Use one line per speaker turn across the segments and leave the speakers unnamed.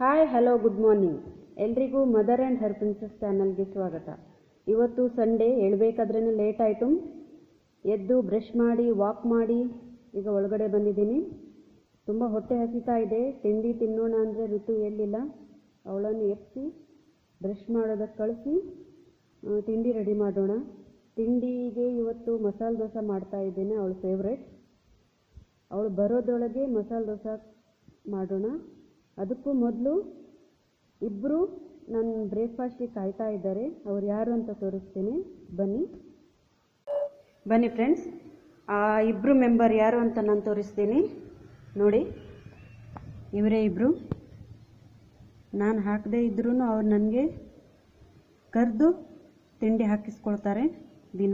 Hi hello good morning ಎಲ್ರಿಗೂ mother and her princess ಚಾನಲ್ಗೆ ಸ್ವಾಗತ ಇವತ್ತು ಸಂಡೇ ಹೇಳ್ಬೇಕಾದ್ರೇ ಲೇಟ್ ಆಯಿತು ಎದ್ದು ಬ್ರಷ್ ಮಾಡಿ ವಾಕ್ ಮಾಡಿ ಈಗ ಒಳಗಡೆ ಬಂದಿದ್ದೀನಿ ತುಂಬ ಹೊಟ್ಟೆ ಹಸಿತಾ ಇದೆ ತಿಂಡಿ ತಿನ್ನೋಣ ಅಂದರೆ ಋತು ಎಲ್ಲಿಲ್ಲ ಅವಳನ್ನು ಎಪ್ಪಿಸಿ ಬ್ರಷ್ ಮಾಡೋದಕ್ಕೆ ಕಳಿಸಿ ಆ, ತಿಂಡಿ ರೆಡಿ ಮಾಡೋಣ ತಿಂಡಿಗೆ ಇವತ್ತು ಮಸಾಲೆ ದೋಸೆ ಮಾಡ್ತಾ ಇದ್ದೇನೆ ಅವಳ ಫೇವ್ರೆಟ್ ಅವಳು ಬರೋದೊಳಗೆ ಮಸಾಲೆ ದೋಸೆ ಮಾಡೋಣ ಅದಕ್ಕೂ ಮೊದಲು ಇಬ್ಬರು ನನ್ನ ಬ್ರೇಕ್ಫಾಸ್ಟಿಗೆ ಕಾಯ್ತಾ ಇದ್ದಾರೆ ಅವ್ರು ಯಾರು ಅಂತ ತೋರಿಸ್ತೀನಿ ಬನ್ನಿ ಬನ್ನಿ ಫ್ರೆಂಡ್ಸ್ ಆ ಇಬ್ಬರು ಮೆಂಬರ್ ಯಾರು ಅಂತ ನಾನು ತೋರಿಸ್ತೀನಿ ನೋಡಿ ಇವರೇ ಇಬ್ಬರು ನಾನು ಹಾಕದೇ ಇದ್ರೂ ಅವ್ರು ನನಗೆ ಕರೆದು ತಿಂಡಿ ಹಾಕಿಸ್ಕೊಳ್ತಾರೆ ದಿನ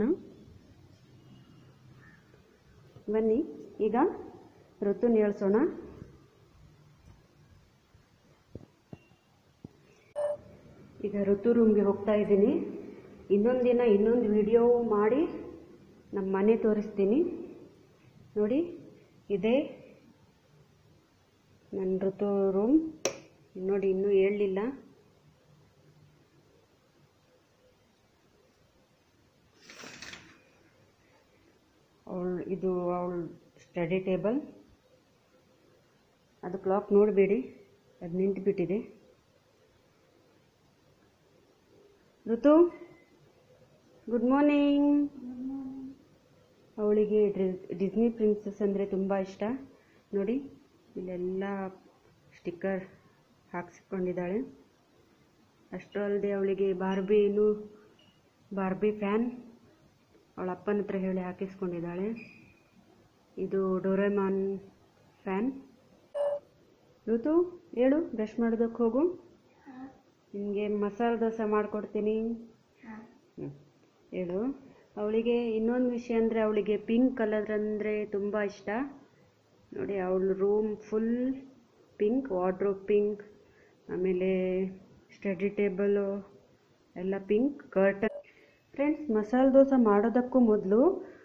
ಬನ್ನಿ ಈಗ ಋತುನ ಹೇಳ್ಸೋಣ ಈಗ ಋತು ರೂಮ್ಗೆ ಹೋಗ್ತಾ ಇದ್ದೀನಿ ಇನ್ನೊಂದು ದಿನ ಇನ್ನೊಂದು ವಿಡಿಯೋ ಮಾಡಿ ನಮ್ಮ ಮನೆ ತೋರಿಸ್ತೀನಿ ನೋಡಿ ಇದೇ ನನ್ನ ಋತು ರೂಮ್ ನೋಡಿ ಇನ್ನೂ ಹೇಳಲಿಲ್ಲ ಅವಳು ಇದು ಅವಳ ಸ್ಟಡಿ ಟೇಬಲ್ ಅದು ಕ್ಲಾಕ್ ನೋಡಬೇಡಿ ಅದು ನಿಂತು ಬಿಟ್ಟಿದೆ ಋತು ಗುಡ್ ಮಾರ್ನಿಂಗ್ ಅವಳಿಗೆ ಡಿಸ್ನಿ ಪ್ರಿನ್ಸಸ್ ಅಂದರೆ ತುಂಬ ಇಷ್ಟ ನೋಡಿ ಇಲ್ಲೆಲ್ಲ ಸ್ಟಿಕ್ಕರ್ ಹಾಕ್ಸಿಕೊಂಡಿದ್ದಾಳೆ ಅಷ್ಟೂ ಅಲ್ಲದೆ ಅವಳಿಗೆ ಬಾರ್ಬಿನು ಬಾರ್ಬಿ ಫ್ಯಾನ್ ಅವಳ ಅಪ್ಪನ ಹತ್ರ ಹೇಳಿ ಹಾಕಿಸ್ಕೊಂಡಿದ್ದಾಳೆ ಇದು ಡೋರೆಮಾನ್ ಫ್ಯಾನ್ ಋತು ಹೇಳು ಬ್ರಷ್ ಮಾಡೋದಕ್ಕೆ ಹೋಗು ನಿನಗೆ ಮಸಾಲೆ ದೋಸೆ ಮಾಡಿಕೊಡ್ತೀನಿ ಹ್ಮ್. ಹೇಳು ಅವಳಿಗೆ ಇನ್ನೊಂದು ವಿಷಯ ಅಂದರೆ ಅವಳಿಗೆ ಪಿಂಕ್ ಕಲರ್ ಅಂದರೆ ತುಂಬ ಇಷ್ಟ ನೋಡಿ ಅವಳ room full pink wardrobe pink ಆಮೇಲೆ ಸ್ಟಡಿ ಟೇಬಲು ಎಲ್ಲ pink curtain friends masala dosa ಮಾಡೋದಕ್ಕೂ ಮೊದಲು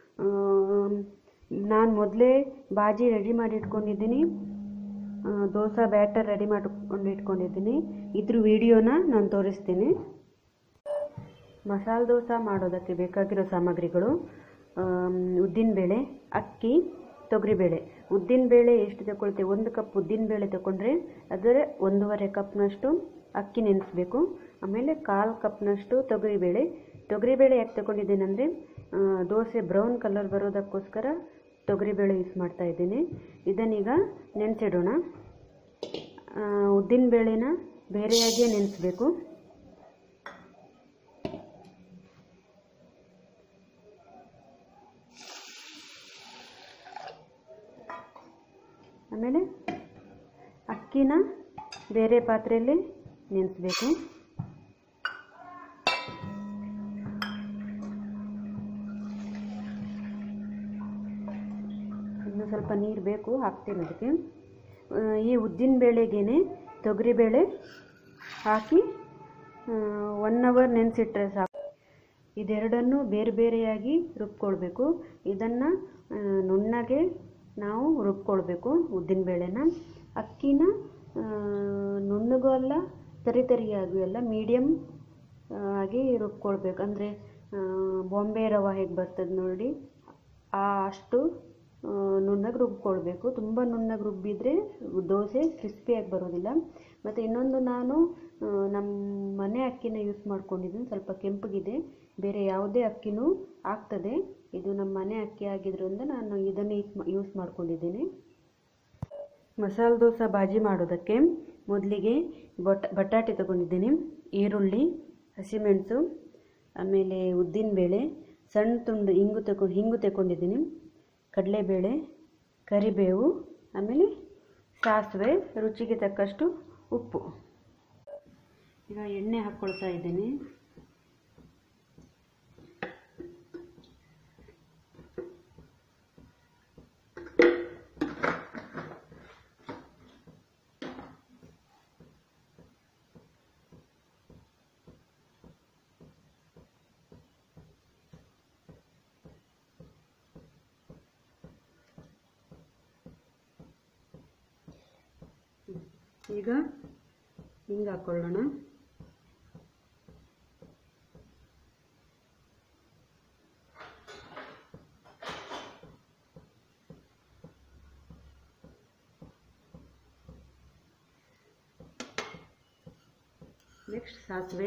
ನಾನು ಮೊದಲೇ ಬಾಜಿ ರೆಡಿ ಮಾಡಿ ಇಟ್ಕೊಂಡಿದ್ದೀನಿ ಆ, ದೋಸೆ ಬ್ಯಾಟರ್ ರೆಡಿ ಮಾಡಿಕೊಂಡು ಇಟ್ಕೊಂಡಿದ್ದೀನಿ ಇದ್ರ ವಿಡಿಯೋನ ನಾನು ತೋರಿಸ್ತೀನಿ ಮಸಾಲೆ ದೋಸೆ ಮಾಡೋದಕ್ಕೆ ಬೇಕಾಗಿರೋ ಸಾಮಗ್ರಿಗಳು ಉದ್ದಿನಬೇಳೆ ಅಕ್ಕಿ ತೊಗರಿಬೇಳೆ ಉದ್ದಿನಬೇಳೆ ಎಷ್ಟು ತಗೊಳ್ತೇವೆ ಒಂದು ಕಪ್ ಉದ್ದಿನಬೇಳೆ ತಗೊಂಡ್ರೆ ಅದರ ಒಂದೂವರೆ ಕಪ್ನಷ್ಟು ಅಕ್ಕಿ ನೆನೆಸ್ಬೇಕು ಆಮೇಲೆ ಕಾಲು ಕಪ್ನಷ್ಟು ತೊಗರಿಬೇಳೆ ತೊಗರಿಬೇಳೆ ಯಾಕೆ ತಗೊಂಡಿದ್ದೀನಿ ಅಂದರೆ ದೋಸೆ ಬ್ರೌನ್ ಕಲರ್ ಬರೋದಕ್ಕೋಸ್ಕರ ತೊಗರಿಬೇಳೆ ಯೂಸ್ ಮಾಡ್ತಾ ಇದ್ದೀನಿ ಇದನ್ನೀಗ ನೆನೆಸಿಡೋಣ ಉದ್ದಿನಬೇಳೆನ ಬೇರೆಯಾಗಿಯೇ ನೆನೆಸ್ಬೇಕು ಆಮೇಲೆ ಅಕ್ಕಿನ ಬೇರೆ ಪಾತ್ರೆಯಲ್ಲಿ ನೆನೆಸ್ಬೇಕು ಇನ್ನು ಸ್ವಲ್ಪ ನೀರು ಬೇಕು ಹಾಕ್ತೀನಿ ಅದಕ್ಕೆ ಆ, ಈ ಉದ್ದಿನ ಬೇಳೆಗೇನೆ ತೊಗರಿಬೇಳೆ ಹಾಕಿ ಒನ್ ಅವರ್ ನೆನೆಸಿಟ್ರೆ ಸಾಕು ಇದೆರಡನ್ನು ಬೇರೆ ಬೇರೆಯಾಗಿ ರುಬ್ಕೊಳ್ಬೇಕು ಇದನ್ನು ನುಣ್ಣಗೆ ನಾವು ರುಬ್ಕೊಳ್ಬೇಕು ಉದ್ದಿನಬೇಳೆನ ಅಕ್ಕಿನ ಆ, ನುಣ್ಣಗೂ ಅಲ್ಲ ತರಿ ತರಿಯಾಗೂ ಅಲ್ಲ ಮೀಡಿಯಮ್ ಆಗಿ ರುಬ್ಕೊಳ್ಬೇಕು ಅಂದರೆ ಬಾಂಬೆ ರವೆ ಹೇಗೆ ಬರ್ತದೆ ನೋಡಿ ಆ ಅಷ್ಟು ಆ, ನುಣ್ಣಗೆ ರುಬ್ಕೊಳ್ಬೇಕು ತುಂಬ ನುಣ್ಣಗೆ ರುಬ್ಬಿದರೆ ದೋಸೆ ಕ್ರಿಸ್ಪಿಯಾಗಿ ಬರೋದಿಲ್ಲ ಮತ್ತು ಇನ್ನೊಂದು ನಾನು ಆ, ನಮ್ಮ ಮನೆ ಅಕ್ಕಿನ ಯೂಸ್ ಮಾಡ್ಕೊಂಡಿದ್ದೀನಿ ಸ್ವಲ್ಪ ಕೆಂಪಗಿದೆ ಬೇರೆ ಯಾವುದೇ ಅಕ್ಕಿನೂ ಆಗ್ತದೆ ಇದು ನಮ್ಮ ಮನೆ ಅಕ್ಕಿ ಆಗಿದ್ರಿಂದ ನಾನು ಇದನ್ನೇ ಯೂಸ್ ಮಾಡ್ಕೊಂಡಿದ್ದೀನಿ ಮಸಾಲೆ ದೋಸೆ ಬಾಜಿ ಮಾಡೋದಕ್ಕೆ ಮೊದಲಿಗೆ ಬೊಟ ಬಟಾಟೆ ತಗೊಂಡಿದ್ದೀನಿ ಈರುಳ್ಳಿ ಹಸಿಮೆಣಸು ಆಮೇಲೆ ಉದ್ದಿನಬೇಳೆ ಸಣ್ಣ ತುಂಡು ಹಿಂಗು ತಗೊಂಡು ಹಿಂಗು ತಗೊಂಡಿದ್ದೀನಿ ಕಡಲೆಬೇಳೆ ಕರಿಬೇವು ಆಮೇಲೆ ಸಾಸಿವೆ ರುಚಿಗೆ ತಕ್ಕಷ್ಟು ಉಪ್ಪು ಈಗ ಎಣ್ಣೆ ಹಾಕ್ಕೊಳ್ತಾ ಇದ್ದೀನಿ ಈಗ ಹಿಂಗೆ ಹಾಕ್ಕೊಳ್ಳೋಣ ನೆಕ್ಸ್ಟ್ ಸಾಸಿವೆ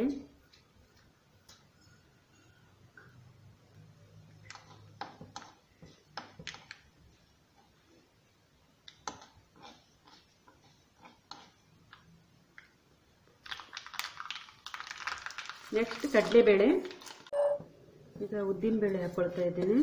ನೆಕ್ಸ್ಟ್ ಕಡಲೆಬೇಳೆ ಈಗ ಉದ್ದಿನ ಬೇಳೆ ಹಾಕ್ಕೊಳ್ತಾ ಇದ್ದೀನಿ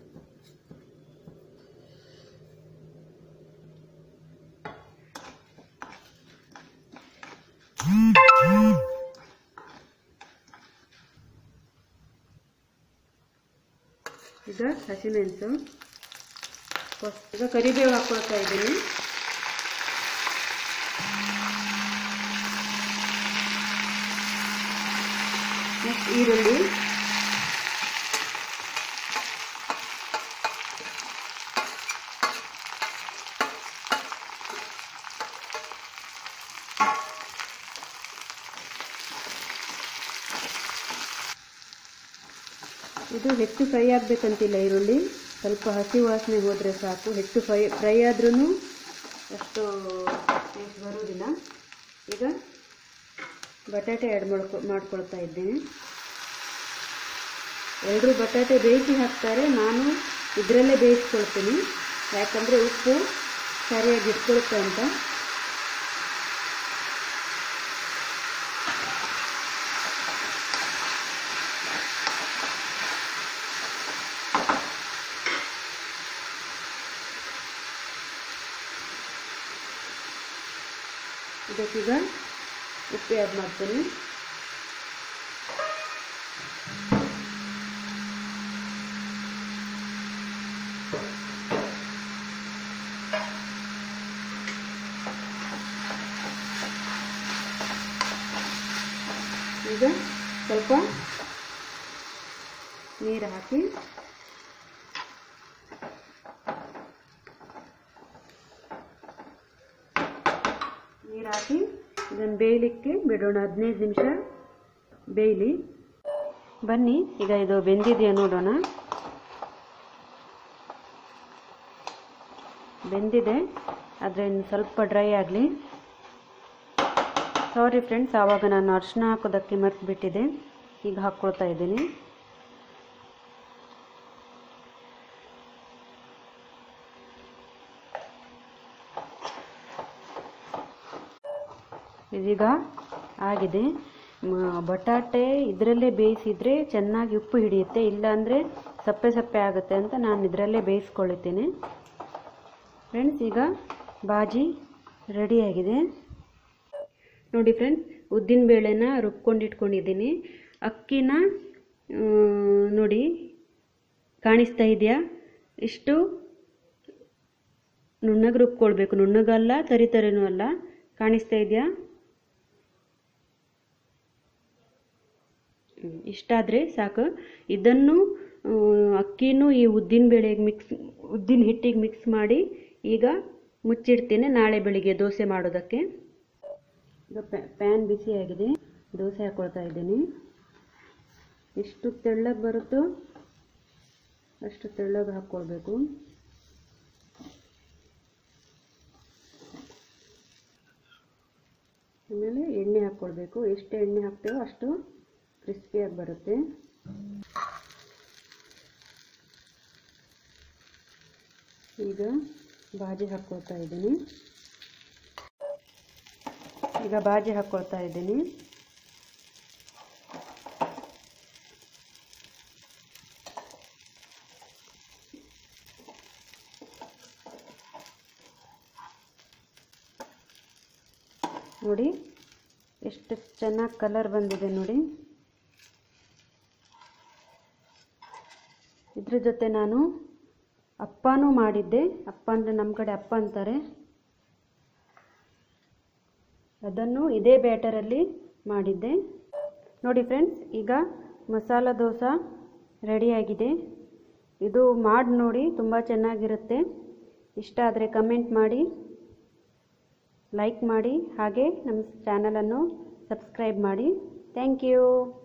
ಈಗ ಹಸಿಮೆಣಸು ಈಗ ಕರಿಬೇವು ಹಾಕ್ಕೊಳ್ತಾ ಇದ್ದೀನಿ ನೆಕ್ಸ್ಟ್ ಈರುಳ್ಳಿ ಇದು ಹೆಚ್ಚು ಫ್ರೈ ಆಗಬೇಕಂತಿಲ್ಲ ಈರುಳ್ಳಿ ಸ್ವಲ್ಪ ಹಸಿ ವಾಸನೆ ಹೋದರೆ ಸಾಕು ಹೆಚ್ಚು ಫ್ರೈ ಫ್ರೈ ಆದ್ರೂ ಅಷ್ಟು ಟೇಸ್ಟ್ ಬರೋದಿಲ್ಲ ಈಗ ಬಟಾಟೆ ಆ್ಯಡ್ ಮಾಡ್ಕೊ ಮಾಡ್ಕೊಳ್ತಾ ಇದ್ದೇನೆ ಎಲ್ಲರೂ ಬಟಾಟೆ ಬೇಯಿಸಿ ಹಾಕ್ತಾರೆ ನಾನು ಇದರಲ್ಲೇ ಬೇಯಿಸ್ಕೊಳ್ತೀನಿ ಯಾಕಂದರೆ ಉಪ್ಪು ಸರಿಯಾಗಿ ಇಟ್ಕೊಳುತ್ತೆ ಅಂತ ಇದಕ್ಕೀಗ ಉಪ್ಪು ಆ್ಯಡ್ ಮಾಡ್ತೀನಿ ಈಗ ಸ್ವಲ್ಪ ನೀರು ಹಾಕಿ ನೀರು ಹಾಕಿ ಇದನ್ನು ಬೇಯಲಿಕ್ಕೆ ಬಿಡೋಣ ಹದಿನೈದು ನಿಮಿಷ ಬೇಯಲಿ ಬನ್ನಿ ಈಗ ಇದು ಬೆಂದಿದೆಯಾ ನೋಡೋಣ ಬೆಂದಿದೆ ಆದರೆ ಇನ್ನು ಸ್ವಲ್ಪ ಡ್ರೈ ಆಗಲಿ ಸಾರಿ ಫ್ರೆಂಡ್ಸ್ ಆವಾಗ ನಾನು ಅರಿಶಿನ ಹಾಕೋದಕ್ಕೆ ಮರ್ತು ಬಿಟ್ಟಿದೆ ಈಗ ಹಾಕ್ಕೊಳ್ತಾ ಇದ್ದೀನಿ ಇದೀಗ ಆಗಿದೆ ಮ- ಬಟಾಟೆ ಇದರಲ್ಲೇ ಬೇಯಿಸಿದರೆ ಚೆನ್ನಾಗಿ ಉಪ್ಪು ಹಿಡಿಯುತ್ತೆ ಇಲ್ಲಾಂದರೆ ಸಪ್ಪೆ ಸಪ್ಪೆ ಆಗುತ್ತೆ ಅಂತ ನಾನು ಇದರಲ್ಲೇ ಬೇಯಿಸ್ಕೊಳ್ತೀನಿ ಫ್ರೆಂಡ್ಸ್ ಈಗ ಬಾಜಿ ರೆಡಿಯಾಗಿದೆ ನೋಡಿ ಫ್ರೆಂಡ್ಸ್ ಉದ್ದಿನ ಬೇಳೆನ ರುಬ್ಕೊಂಡು ಇಟ್ಕೊಂಡಿದ್ದೀನಿ ಅಕ್ಕಿನ ಆ, ನೋಡಿ ಕಾಣಿಸ್ತಾ ಇದೆಯಾ ಇಷ್ಟು ನುಣ್ಣಗೆ ರುಬ್ಕೊಳ್ಬೇಕು ನುಣ್ಣಗಲ್ಲ ತರಿ ತರಿನೂ ಅಲ್ಲ ಕಾಣಿಸ್ತಾ ಇದೆಯಾ ಹ್ಮ್, ಇಷ್ಟಾದರೆ ಸಾಕು ಇದನ್ನು ಆ, ಅಕ್ಕಿನೂ ಈ ಉದ್ದಿನ ಬೇಳೆಗೆ ಮಿಕ್ಸ್ ಉದ್ದಿನ ಹಿಟ್ಟಿಗೆ ಮಿಕ್ಸ್ ಮಾಡಿ ಈಗ ಮುಚ್ಚಿಡ್ತೀನಿ ನಾಳೆ ಬೆಳಿಗ್ಗೆ ದೋಸೆ ಮಾಡೋದಕ್ಕೆ ಈಗ ಪ್ಯಾನ್ ಬಿಸಿಯಾಗಿದೆ ದೋಸೆ ಹಾಕ್ಕೊಳ್ತಾ ಇದ್ದೀನಿ ಎಷ್ಟು ತೆಳ್ಳಗೆ ಬರುತ್ತೋ ಅಷ್ಟು ತೆಳ್ಳಗೆ ಹಾಕ್ಕೊಳ್ಬೇಕು ಆಮೇಲೆ ಎಣ್ಣೆ ಹಾಕ್ಕೊಳ್ಬೇಕು ಎಷ್ಟು ಎಣ್ಣೆ ಹಾಕ್ತೇವೋ ಅಷ್ಟು ಕ್ರಿಸ್ಪಿಯಾಗಿ ಬರುತ್ತೆ ಈಗ ಬಾಜಿ ಹಾಕ್ಕೊಳ್ತಾ ಇದ್ದೀನಿ ಈಗ ಬಾಜಿ ಹಾಕ್ಕೊಳ್ತಾ ಇದ್ದೀನಿ ನೋಡಿ ಎಷ್ಟು ಚೆನ್ನಾಗಿ ಕಲರ್ ಬಂದಿದೆ ನೋಡಿ ಇದ್ರ ಜೊತೆ ನಾನು ಅಪ್ಪನೂ ಮಾಡಿದ್ದೆ ಅಪ್ಪ ಅಂದರೆ ನಮ್ಮ ಕಡೆ ಅಪ್ಪ ಅಂತಾರೆ ಅದನ್ನು ಇದೇ ಬ್ಯಾಟರಲ್ಲಿ ಮಾಡಿದ್ದೆ ನೋಡಿ ಫ್ರೆಂಡ್ಸ್ ಈಗ ಮಸಾಲ ದೋಸೆ ರೆಡಿಯಾಗಿದೆ ಇದು ಮಾಡಿ ನೋಡಿ ತುಂಬ ಚೆನ್ನಾಗಿರುತ್ತೆ ಇಷ್ಟ ಆದರೆ ಕಮೆಂಟ್ ಮಾಡಿ ಲೈಕ್ ಮಾಡಿ ಹಾಗೆ ನಮ್ಮ ಚಾನಲನ್ನು ಸಬ್ಸ್ಕ್ರೈಬ್ ಮಾಡಿ ಥ್ಯಾಂಕ್ ಯು